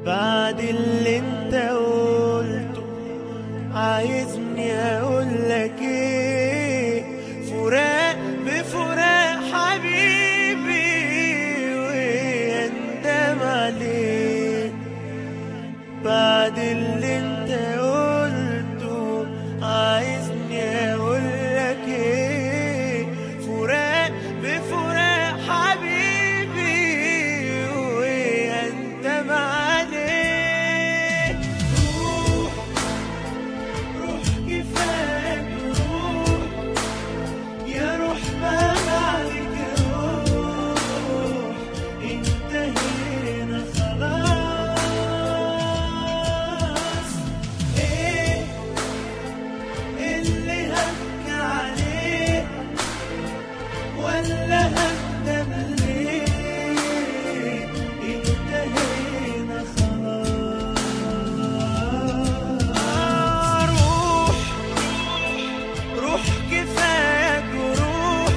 بعد اللي انت قلته عايزني اقول لك ايه فراق بفراق حبيبي ويندم عليك بعد اللي انت قلته عايزني اقول لك ايه فراق بفراق حبيبي ويندم عليك روح روح كفاك روح يا روح ما بعدك روح انتهينا خلاص ايه اللي هبكي عليه ولا هندم ليه انتهينا خلاص روح روح كفاك روح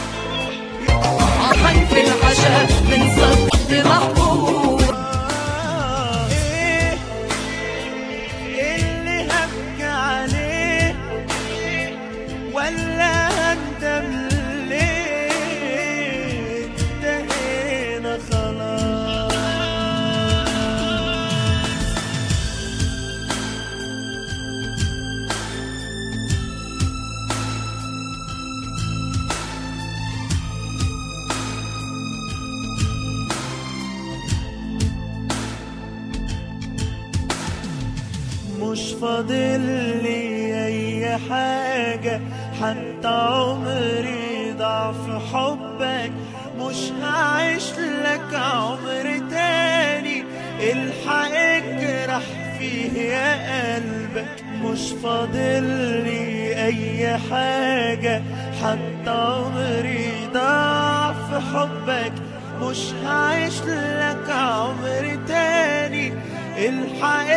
عطن في العشاء من صد محبوب ايه اللي هبكي عليه ولا هندم ليه انتهينا خلاص مش فاضل لي اي حاجة حتى عمري ضاع في حبك مش هعيش لك عمر تاني الحق اجرح فيه يا قلبك مش فاضل لي اي حاجة حتى عمري ضاع في حبك مش هعيش لك عمر تاني الحق